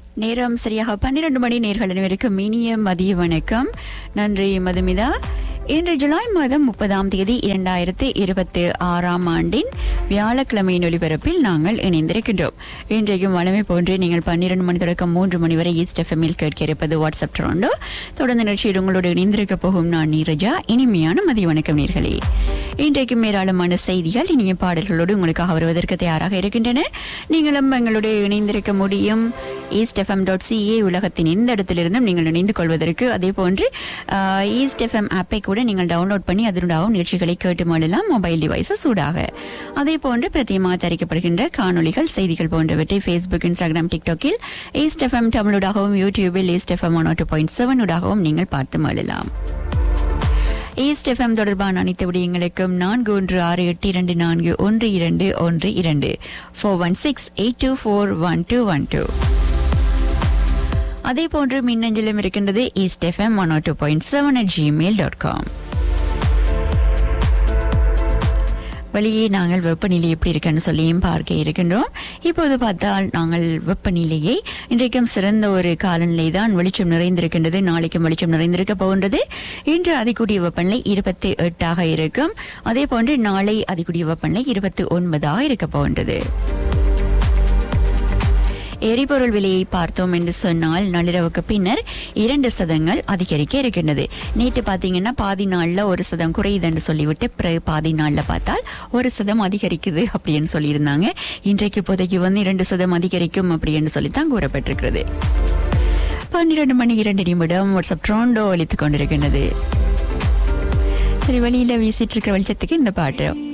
நேரம் சரியாக பன்னிரண்டு மணி நேர்கள் அனைவருக்கும் இனிய மதிய வணக்கம் நன்றி மதுமிதா இன்று ஜூலை மாதம் முப்பதாம் தேதி இரண்டாயிரத்தி இருபத்தி ஆறாம் ஆண்டின் வியாழக்கிழமையின் ஒலிபரப்பில் நாங்கள் இணைந்திருக்கின்றோம் இன்றைக்கும் வளமை போன்று நீங்கள் பன்னிரண்டு மணி தொடக்கம் மூன்று மணி வரை ஈஸ்ட் எஃப்எம்மில் கேட்க இருப்பது வாட்ஸ்அப் டொரண்டோ தொடர்ந்து நிகழ்ச்சியில் உங்களோடு இணைந்திருக்க போகும் நான் நீரஜா இனிமையான மதிய வணக்கம் நேர்களே இன்றைக்கும் ஏராளமான செய்திகள் இனிய பாடல்களோடு உங்களுக்காக வருவதற்கு தயாராக இருக்கின்றன நீங்களும் எங்களோடு இணைந்திருக்க முடியும் ஈஸ்ட் எஃப்எம் டாட் சிஏ உலகத்தின் எந்த இடத்திலிருந்தும் நீங்கள் இணைந்து கொள்வதற்கு அதே போன்று ஆஹ், ஈஸ்ட் எஃப்எம் ஆப்பை கூட நீங்கள் டவுன்லோட் பண்ணி அதனுடாகவும் நிகழ்ச்சிகளை கேட்டு மாளலாம் மொபைல் டிவைஸஸ் சூடாக அதே போன்று பிரத்தியமாக தயாரிக்கப்படுகின்ற காணொளிகள் செய்திகள் போன்றவற்றை ஃபேஸ்புக் இன்ஸ்டாகிராம் டிக்டாக்கில் ஈஸ்ட் எஃப்எம் தமிழூடாகவும் யூடியூபில் East FM one two point seven ஊடாகவும் நீங்கள் பார்த்து மாளலாம் ஈஸ்ட் எஃப்எம் தொடர்பான அனைத்து விடயங்களுக்கும் நான்கு ஒன்று ஆறு எட்டு இரண்டு நான்கு ஒன்று இரண்டு ஒன்று இரண்டு four one six eight two four one two one two அதே போன்று மின்னஞ்சலும் இருக்கின்றது East FM one two point seven at Gmail dot com வெளியே நாங்கள் வெப்பநிலை எப்படி இருக்குன்னு சொல்லியும் பார்க்க இருக்கின்றோம் இப்போது பார்த்தால் நாங்கள் வெப்பநிலையை இன்றைக்கும் சிறந்த ஒரு காலநிலை தான் வெளிச்சம் நிறைந்திருக்கின்றது நாளைக்கும் வெளிச்சம் நிறைந்திருக்க போகின்றது இன்று அதிகூடிய வெப்பநிலை இருபத்தி எட்டாக இருக்கும் அதே போன்று நாளை அதிகூடிய வெப்பநிலை இருபத்தி ஒன்பதாக இருக்க போகின்றது எரிபொருள் விலையை பார்த்தோம் என்று சொன்னால் நள்ளிரவுக்கு பின்னர் இரண்டு சதங்கள் அதிகரிக்க இருக்கின்றது நேற்று பார்த்தீங்கன்னா பாதி நாள்ல ஒரு சதம் குறையுதுன்னு சொல்லிவிட்டு பிறகு பாதி நாள்ல பார்த்தால் ஒரு சதம் அதிகரிக்குது அப்படின்னு சொல்லியிருந்தாங்க இன்றைக்கு இப்போதைக்கு வந்து இரண்டு சதம் அதிகரிக்கும் அப்படின்னு சொல்லித்தான் கூறப்பட்டிருக்கிறது பன்னிரண்டு மணி இரண்டு நிமிடம் வாட்ஸ்அப் ட்ரோண்டோ ஒலித்துக் கொண்டிருக்கின்றது சரி வெளியில வீசிட்டு இருக்கிற வெளிச்சத்துக்கு இந்த பாட்டு